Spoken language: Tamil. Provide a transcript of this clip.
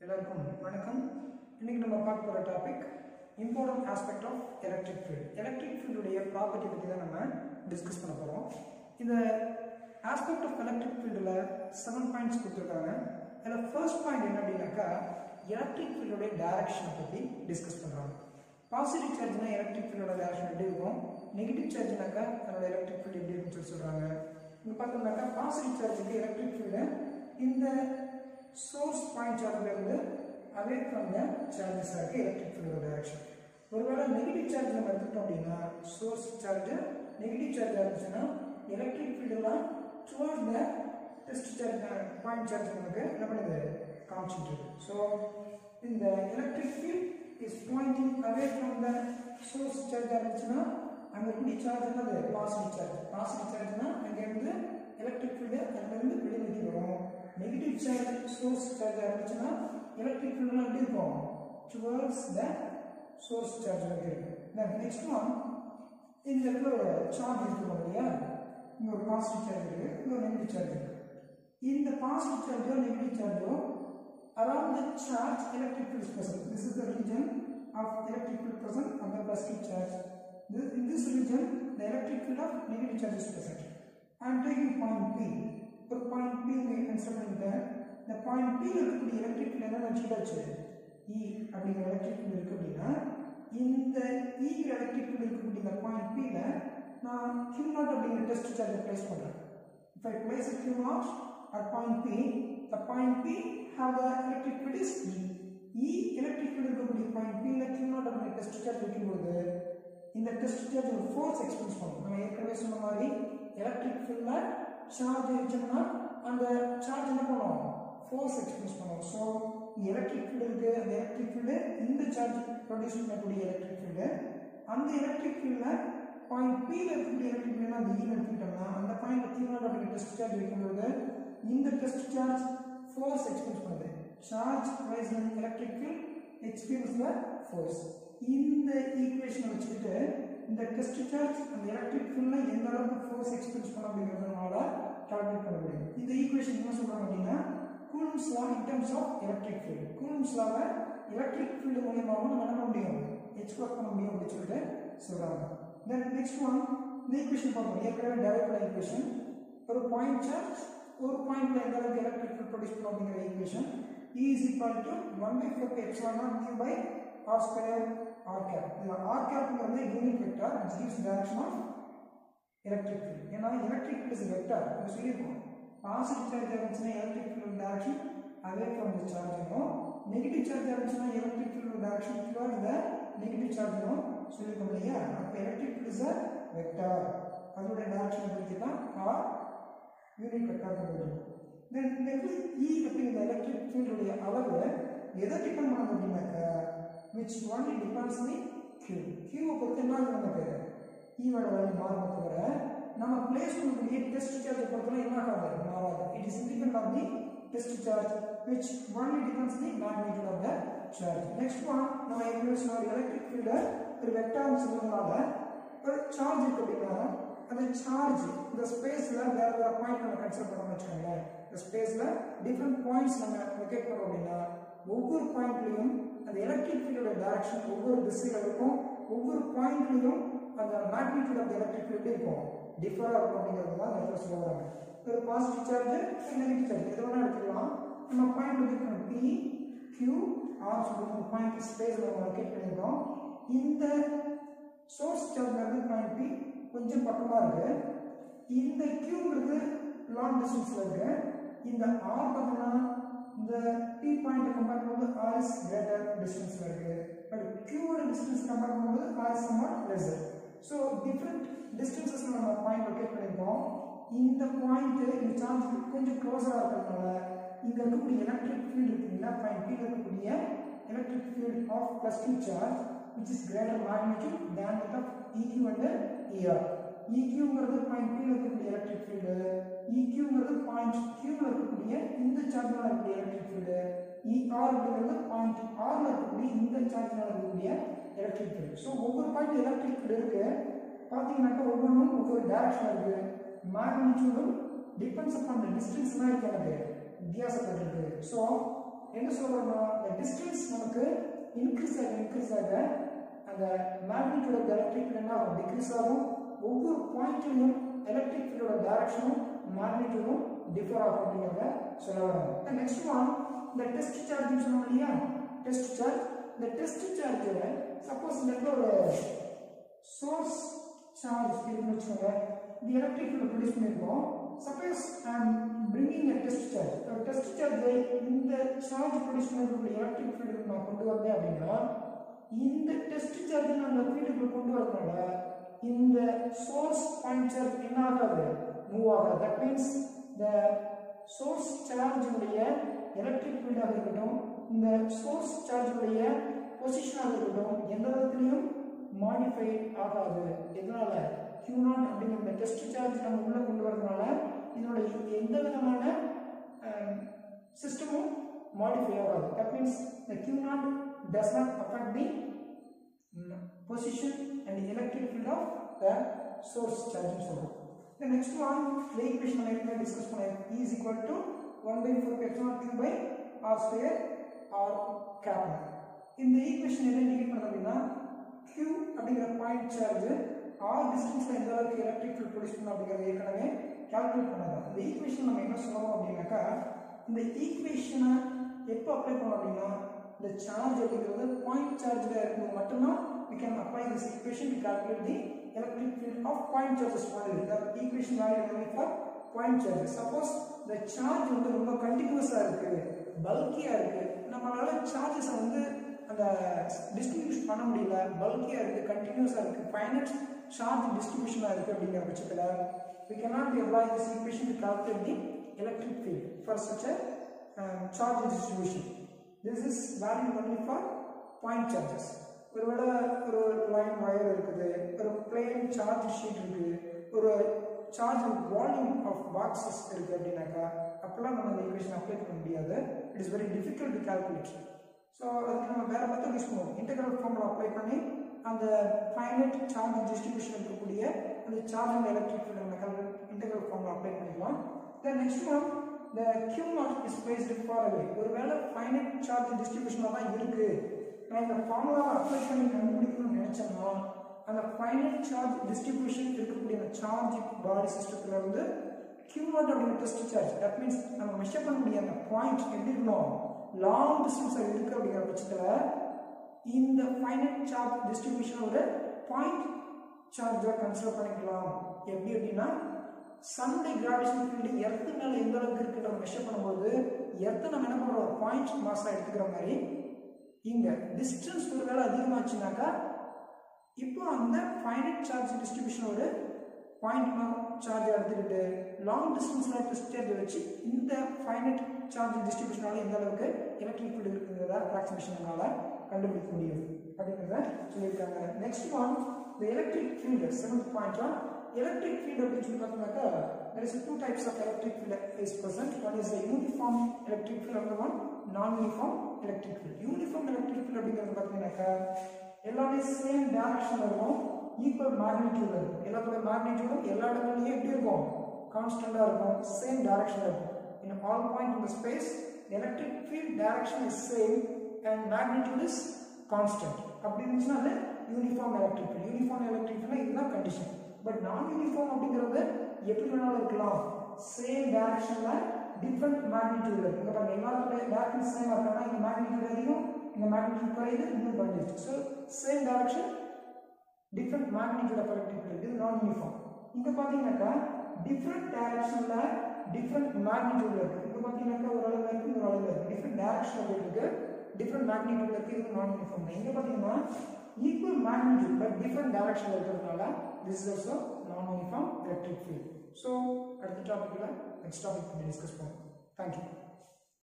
எல்லாருக்கும் வணக்கம் இன்னைக்கு நம்ம பார்க்க போகிற topic important aspect of electric field electric ஃபீல்டுடைய ப்ராப்பர்ட்டி பற்றி தான் நம்ம டிஸ்கஸ் பண்ண போகிறோம் இந்த ஆஸ்பெக்ட் ஆஃப் எலக்ட்ரிக் ஃபீல்டில் செவன் பாயிண்ட்ஸ் கொடுத்துருக்காங்க அதில் ஃபர்ஸ்ட் பாயிண்ட் என்ன அப்படின்னாக்கா எலக்ட்ரிக் ஃபீல்டுடைய டைரக்ஷனை பற்றி டிஸ்கஸ் பண்ணுறாங்க பாசிட்டிவ் சார்ஜ்னா எலக்ட்ரிக் ஃபீல்டோட டைரக்ஷன் எப்படி இருக்கும் நெகட்டிவ் சார்ஜ்னாக்கா அதோட எலக்ட்ரிக் ஃபீல்டு எப்படி இருக்குன்னு சொல்லி சொல்கிறாங்க இங்கே பார்த்தோம்னாக்கா பாசிட்டிவ் சார்ஜுக்கு எலக்ட்ரிக் ஃபீல்டு இந்த சோர்ஸ் பாயிண்ட் சார்ஜ்ல இருந்து அவே ஃப்ரம் த சார்ஜஸ் இருக்கு எலக்ட்ரிக் ஃபீல்டோட டைரக்ஷன் ஒருவேளை நெகட்டிவ் சார்ஜ் நம்ம எடுத்துட்டோம் அப்படின்னா சோர்ஸ் சார்ஜ் நெகட்டிவ் சார்ஜ் இருந்துச்சுன்னா எலக்ட்ரிக் ஃபீல்டெல்லாம் toward the test charge point charge நமக்கு என்ன பண்ணுது காமிச்சிட்டு இருக்கு ஸோ இந்த electric field is pointing away from the source charge இருந்துச்சுன்னா அங்கே இருக்கக்கூடிய சார்ஜ் என்னது பாசிட்டிவ் சார்ஜ் பாசிட்டிவ் சார்ஜ்னா அங்கேருந்து எலக்ட்ரிக் ஃபீல்டு அங்கேருந்து வெளிநோக்கி வரும் நெகட்டிவ் சார்ஜ் சோர்ஸ் சார்ஜ் இருந்துச்சுன்னா எலக்ட்ரிக் ஃபீல்டுலாம் எப்படி இருக்கும் டுவர்ட்ஸ் த சோர்ஸ் சார்ஜ் வந்து இருக்கும் தென் நெக்ஸ்ட் ஒன் இந்த இடத்துல ஒரு சார்ஜ் இருக்கு இல்லையா இங்க ஒரு பாசிட்டிவ் சார்ஜ் இருக்கு இங்க ஒரு நெகட்டிவ் சார்ஜ் இருக்கு இந்த பாசிட்டிவ் சார்ஜோ நெகட்டிவ் சார்ஜோ around the charge electric field is present this is the region of electric field present on the positive charge this, in this region the electric field of negative charge is present i am taking point p ஒரு பாயிண்ட் பி இங்கே கன்சிடர் பண்ணிட்டேன் இந்த பாயிண்ட் பி இருக்கக்கூடிய எலக்ட்ரிக் ஃபீல்ட் என்ன வச்சுக்கிட்டாச்சு இ அப்படிங்கிற எலக்ட்ரிக் ஃபீல்ட் இருக்கு அப்படின்னா இந்த இ எலக்ட்ரிக் ஃபீல்ட் இருக்கக்கூடிய இந்த பாயிண்ட் பியில் நான் கியூ நாட் அப்படிங்கிற டெஸ்ட் சார்ஜை ப்ளேஸ் பண்ணுறேன் If I place a Q naught at point P, the point P have the electric field is E. E electric field இருக்கக்கூடிய point P ல Q naught அப்படிங்கிற டெஸ்ட் சார்ஜ் வைக்கும்போது இந்த டெஸ்ட் சார்ஜ் ஒரு ஃபோர்ஸ் எக்ஸ்பென்ஸ் பண்ணும் நம்ம ஏற்கனவே சொன்ன மாதிரி எலக்ட்ரிக் ஃபீல்ட்ல சார்ஜ் வச்சோம்னா அந்த சார்ஜ் என்ன பண்ணும் ஃபோர்ஸ் எக்ஸ்பென்ஸ் பண்ணும் ஸோ எலக்ட்ரிக் ஃபீல்டு இருக்கு அந்த எலக்ட்ரிக் ஃபீல்டு இந்த சார்ஜ் ப்ரொடியூஸ் பண்ணக்கூடிய எலக்ட்ரிக் ஃபீல்டு அந்த எலக்ட்ரிக் ஃபீல்டில் பாயிண்ட் பியில் இருக்கக்கூடிய எலக்ட்ரிக் ஃபீல்டு அந்த ஈன்னு எடுத்துக்கிட்டோம்னா அந்த பாயிண்ட் த்ரீ நாட் அப்படிங்கிற டெஸ்ட் சார்ஜ் வைக்கும்போது இந்த டெஸ்ட் சார்ஜ் ஃபோர்ஸ் எக்ஸ்பென்ஸ் பண்ணுது charge rise in electric field experience the force இந்த ஈக்குவேஷனை வச்சுக்கிட்டு இந்த டெஸ்ட் சார்ஜ் அந்த எலக்ட்ரிக் ஃபீல்டில் எந்த அளவுக்கு ஃபோர்ஸ் எக்ஸ்பென்ஸ் பண்ண அப்படிங்கிறதுனால கால்குலேட் பண்ண முடியும் இந்த ஈக்குவேஷன் என்ன சொல்றாங்க அப்படின்னா Coulomb's law in terms of electric field Coulomb's லாவை எலக்ட்ரிக் ஃபீல்டு மூலியமாகவும் நம்ம என்ன பண்ண முடியும் எக்ஸ்பிரஸ் பண்ண முடியும் அப்படின்னு சொல்லிட்டு சொல்றாங்க தென் நெக்ஸ்ட் ஒன் இந்த ஈக்குவேஷன் பார்ப்போம் ஏற்கனவே டெரைவ் பண்ண ஈக்குவேஷன் ஒரு பாயிண்ட் சார்ஜ் ஒரு பாயிண்ட்ல எந்த அளவுக்கு எலக்ட்ரிக் ஃபீல்ட் ப்ரொடியூஸ் பண்ணும் அப்படிங்கிற equation E is equal to 1 by 4 pi epsilon naught mu by r square r cap. இதுல r capங்கிறது unit vector which gives direction of electric field. ஏன்னா electric field is a vector. இது சொல்லியிருக்கோம் பாசிட்டிவ் சார்ஜ் இருந்துச்சுன்னா electric field direction away from the charge இருக்கும் நெகட்டிவ் சார்ஜ் இருந்துச்சுன்னா electric field direction towards the negative charge இருக்கும் சொல்லியிருக்கோம் இல்லையா அப்போ electric field is a vector. அதோட direction பற்றி தான் r யூனிட் வெக்டார் கொண்டு தென் நெக்ஸ்ட் இ அப்படிங்கிற எலக்ட்ரிக் ஃபீல்டுடைய அளவு எதை டிபெண்ட் பண்ணுது அப்படின்னாக்கா which only depends on Q கியூவை பொறுத்து என்ன ஆகும் நமக்கு ஈவோட வேல்யூ மாறும் தவிர நம்ம பிளேஸ் பண்ணக்கூடிய டெஸ்ட் சார்ஜ் பொறுத்தவரை என்ன ஆகாது மாறாது it is independent of the test charge which only depends the magnitude of the charge next one நம்ம ஏற்கனவே சொன்ன எலக்ட்ரிக் ஃபீல்டு ஒரு வெக்டார்னு சொல்றதுனால ஒரு சார்ஜ் இருக்கு அப்படின்னா அந்த சார்ஜ் இந்த ஸ்பேஸ்ல வேற வேற பாயிண்ட் நம்ம கன்சிடர் பண்ணோம்னு வச்சுக்கோங்களேன் இந்த ஸ்பேஸ்ல டிஃப்ரெண்ட் பாயிண்ட்ஸ் நம்ம லொக்கேட் பண்ணோம் அப்படின்னா ஒவ்வொரு பாயிண்ட்லையும் அந்த எலக்ட்ரிக் ஃபீல்டோட டைரக்ஷன் ஒவ்வொரு திசையில இருக்கும் ஒவ்வொரு பாயிண்ட்லையும் அந்த மேக்னிடியூட் ஆஃப் எலக்ட்ரிக் ஃபீல்டு இருக்கும் டிஃபரா இருக்கும் அப்படிங்கிறது தான் ரெஃபர் சொல்ல வராங்க ஒரு பாசிட்டிவ் சார்ஜ் நெகட்டிவ் சார்ஜ் எது வேணா எடுத்துக்கலாம் நம்ம பாயிண்ட் லொக்கேட் பண்ணோம் பி கியூ ஆர் சொல்லுவோம் பாயிண்ட் ஸ்பேஸ்ல நம்ம லொக்கேட் பண்ணியிருக்கோம் இந்த சோர்ஸ் சார்ஜ்ல இருந்து பாயிண்ட் பி கொஞ்சம் பக்கமா இருக்கு இந்த கியூங்கிறது லாங் டிஸ்டன்ஸ்ல இருக்கு இந்த ஆர் பார்த்தோம்னா இந்த பி பாயிண்ட் கம்பேர் பண்ணும்போது ஆர் இஸ் கிரேட்டர் டிஸ்டன்ஸ்ல இருக்கு பட் கியூவோட டிஸ்டன்ஸ் கம்பேர் பண்ணும்போது R is somewhat lesser so different distances நம்ம பாயிண்ட் லொக்கேட் பண்ணியிருக்கோம் இந்த பாயிண்ட் இந்த சார்ஜ் கொஞ்சம் க்ளோஸராக இருக்கிறதுனால இங்க இருக்கக்கூடிய எலக்ட்ரிக் ஃபீல்டு இருக்குங்களா பாயிண்ட் பி இருக்கக்கூடிய electric field of plus two charge which is greater magnitude than that of EQ and ER. EQங்கிறது பாயிண்ட் P ல இருக்கக்கூடிய எலக்ட்ரிக் ஃபீல்டு EQங்கிறது பாயிண்ட் Q ல இருக்கக்கூடிய இந்த சார்ஜ்ல இருக்கக்கூடிய எலக்ட்ரிக் ஃபீல்டு ER அப்படிங்கிறது பாயிண்ட் R ல இருக்கக்கூடிய இந்த சார்ஜ்ல இருக்கக்கூடிய எலக்ட்ரிக் ஃபீல்டு ஸோ ஒவ்வொரு பாயிண்ட் எலக்ட்ரிக் ஃபீல்டு இருக்கு பார்த்தீங்கன்னாக்கா ஒவ்வொன்றும் ஒவ்வொரு டைரக்ஷன் இருக்கு மேக்னிடியூடும் டிபெண்ட்ஸ் அப்பான் த டிஸ்டன்ஸ் தான் இருக்கு எனக்கு வித்தியாசப்பட்டிருக்கு ஸோ என்ன சொல்றோம்னா the distance நமக்கு இன்க்ரீஸ் ஆக இன்க்ரீஸ் ஆக அந்த மேக்னிடியூட் ஆஃப் எலக்ட்ரிக் ஃபீல்ட் என்ன ஆகும் டிக்ரீஸ் ஆகும் ஒவ்வொரு பாயிண்ட்லையும் எலக்ட்ரிக் ஃபீல்டோட டைரக்ஷனும் மேக்னிடியூடும் டிஃபர் ஆகும் அப்படிங்கிறத சொல்ல வராங்க நெக்ஸ்ட் ஒன் இந்த டெஸ்ட் சார்ஜ் சொன்னோம் இல்லையா டெஸ்ட் சார்ஜ் இந்த டெஸ்ட் சார்ஜில் சப்போஸ் இந்த இடத்துல ஒரு சோர்ஸ் சார்ஜ் இருக்குன்னு வச்சுக்கோங்க இந்த எலக்ட்ரிக் ஃபீல்டு ப்ரொடியூஸ் பண்ணியிருக்கோம் suppose I'm bringing a test charge ஒரு டெஸ்ட் சார்ஜை இந்த சார்ஜ் ப்ரொடியூஸ் பண்ணிருக்கக்கூடிய எலக்ட்ரிக் ஃபீல்டுக்கு நான் கொண்டு வந்தேன் அப்படின்னா இந்த டெஸ்ட் சார்ஜ் நான் அந்த ஃபீல்டுக்கு கொண்டு வரதுனால இந்த சோர்ஸ் பாயிண்ட் சார்ஜ் என்ன ஆகாது மூவ் ஆகாது தட் மீன்ஸ் த சோர்ஸ் சார்ஜுடைய எலக்ட்ரிக் ஃபீல்டாக இருக்கட்டும் இந்த சோர்ஸ் சார்ஜுடைய பொசிஷனாக இருக்கட்டும் எந்த விதத்துலையும் மாடிஃபை ஆகாது எதனால Q நாட் அப்படிங்கிற இந்த டெஸ்ட் சார்ஜ் நம்ம உள்ள கொண்டு வரதுனால இதனுடைய எந்த விதமான சிஸ்டமும் மாடிஃபை ஆகாது that means the Q naught does not affect the mm, position and the electric field of the source charge சொல்றோம் the next one the equation நம்ம ஏற்கனவே டிஸ்கஸ் பண்ணிருக்கோம் E is equal to 1 by 4 epsilon q by r square r cap இந்த ஈக்குவேஷன் எதை இண்டிகேட் பண்ணுது அப்படின்னா q அப்படிங்கிற பாயிண்ட் சார்ஜ் r டிஸ்டன்ஸ்ல எந்த அளவுக்கு எலக்ட்ரிக் ஃபீல்ட் ப்ரொடியூஸ் பண்ணும் அப்படிங்கறது ஏற்கனவே கால்குலேட் பண்ணது இந்த ஈக்குவேஷன் நம்ம என்ன சொல்லணும் அப்படின்னாக்கா இந்த ஈக்குவேஷனை எப்போ அப்ளை பண்ணோம் அப்படின்னா இந்த சார்ஜ் அப்படிங்கிறது பாயிண்ட் சார்ஜில் இருக்கும்போது மட்டும்தான் we can apply this equation to calculate the electric field of point charges only the equation value only for point charges suppose the charge வந்து ரொம்ப கண்டினியூஸா இருக்கு பல்கியா இருக்கு நம்மளால சார்ஜஸ் வந்து அந்த டிஸ்ட்ரிபியூஷன் பண்ண முடியல பல்கியா இருக்கு கண்டினியூஸா இருக்கு ஃபைனட் சார்ஜ் டிஸ்ட்ரிபியூஷனா இருக்கு அப்படிங்கிற பட்சத்துல we cannot be apply this equation to calculate the electric field for such a um, charge distribution this is valid only for point charges ஒருவேளை ஒரு லைன் வயர் இருக்குது ஒரு பிளேன் சார்ஜ் ஷீட் இருக்கு ஒரு சார்ஜ் வால்யூம் ஆஃப் பாக்ஸஸ் இருக்கு அப்படின்னாக்கா அப்பெல்லாம் நம்ம இந்த ஈக்குவேஷன் அப்ளை பண்ண முடியாது it is very difficult to calculate so அதுக்கு நம்ம வேற மெத்தட் யூஸ் பண்ணுவோம் இன்டெகிரல் ஃபார்முலா அப்ளை பண்ணி அந்த ஃபைனட் சார்ஜ் டிஸ்ட்ரிபியூஷன் இருக்கக்கூடிய அந்த சார்ஜ் அண்ட் எலக்ட்ரிக் ஃபீல்ட் நம்ம கால்குலேட் இன்டெகிரல் ஃபார்முலா அப்ளை பண்ணிக்கலாம் then next one the q naught is placed far away ஒருவேளை ஃபைனட் சார்ஜ் டிஸ்ட்ரிபியூஷனாக தான் இருக்கு நான் இந்த ஃபார்முலாவை அப்ளை பண்ணி கண்டுபிடிக்கணும்னு நினைச்சேன்னா அந்த ஃபைனல் சார்ஜ் டிஸ்ட்ரிபியூஷன் இருக்கக்கூடிய அந்த சார்ஜ் பாடி சிஸ்டத்துல இருந்து Q நாட் அப்படிங்கிற டெஸ்ட் சார்ஜ் தட் மீன்ஸ் நம்ம மெஷர் பண்ண முடிய அந்த பாயிண்ட் எப்படி இருக்கணும் லாங் டிஸ்டன்ஸாக இருக்கு அப்படிங்கிற பட்சத்தில் இந்த ஃபைனல் சார்ஜ் டிஸ்ட்ரிபியூஷன் ஒரு பாயிண்ட் சார்ஜாக கன்சிடர் பண்ணிக்கலாம் எப்படி அப்படின்னா சன்னுடைய கிராவிடேஷன் ஃபீல்டு எர்த்து மேலே எந்த அளவுக்கு இருக்குன்ற மெஷர் பண்ணும்போது எர்த்து நம்ம என்ன பண்ணுறோம் பாயிண்ட் மாஸாக எடுத்துக்கிற மாதிரி இங்க டிஸ்டன்ஸ் ஒருவேளை அதிகமாச்சுனாக்கா இப்போ அந்த ஃபைனட் சார்ஜ் டிஸ்ட்ரிபியூஷன் ஒரு பாயிண்ட் சார்ஜ் எடுத்துக்கிட்டு லாங் டிஸ்டன்ஸில் டெஸ்ட் சார்ஜ் வச்சு இந்த ஃபைனட் சார்ஜ் டிஸ்ட்ரிபியூஷனால எந்த அளவுக்கு எலக்ட்ரிக் ஃபீல்டு இருக்குங்கிறத அப்ராக்சிமேஷனால கண்டுபிடிக்க முடியும் அப்படிங்கிறத சொல்லியிருக்காங்க நெக்ஸ்ட் ஒன் இந்த electric field seventh point one electric field அப்படின்னு சொல்லி பார்த்தோம்னாக்கா there is two types of electric field is present one is a uniform electric field another one non-uniform electric field uniform electric field அப்படிங்கிறது பார்த்தீங்கன்னாக்கா எல்லாமே சேம் டைரக்ஷன்ல இருக்கும் ஈக்குவல் மேக்னிடியூட்ல இருக்கும் எல்லாத்தோட மேக்னிடியூடும் எல்லா இடங்கள்லயும் எப்படி இருக்கும் கான்ஸ்டன்டா இருக்கும் சேம் டைரக்ஷன்ல இருக்கும் in all point in the space the electric field direction is same and magnitude is constant அப்படி இருந்துச்சுன்னா அது uniform electric field uniform electric field இதுதான் கண்டிஷன் பட் நான் யூனிஃபார்ம் அப்படிங்கிறது எப்படி வேணாலும் இருக்கலாம் சேம் டைரக்ஷன்ல டிஃப்ரெண்ட் மேக்னிடியூட்ல இருக்கு இங்க பாருங்க எல்லாத்தோட டைரக்ஷன் சேமா இருக்காங்கன்னா இந்த மேக்னிடியூட் அதிகம் இந்த மேக்னிடியூட் குறையுது இன்னும் குறைஞ்சிருச்சு so same direction different magnitude of electric field இது நான் யூனிஃபார்ம் இங்க பாத்தீங்கன்னாக்கா டிஃப்ரெண்ட் டைரக்ஷன்ல டிஃப்ரெண்ட் மேக்னிடியூட்ல இருக்கு இங்க பாத்தீங்கன்னாக்கா ஒரு அளவுல இருக்கு ஒரு அளவுல இருக்கு டிஃப்ரெண்ட் டைரக்ஷன்ல இருக்கு டிஃப்ரெண்ட் மேக்னிடியூட்ல இருக்கு இது நான் யூனிஃபார்ம் தான் இங்க பாத்தீங்கன்னா ஈக்குவல் மேக்னிடியூட் பட் டிஃப்ரெண்ட் டைரக்ஷன்ல இருக்கிறதுனால this is also non uniform electric field so அடுத்த டாபிக்ல நெக்ஸ்ட் டாபிக் டிஸ்கஸ் பண்ணுவோம் தேங்க்யூ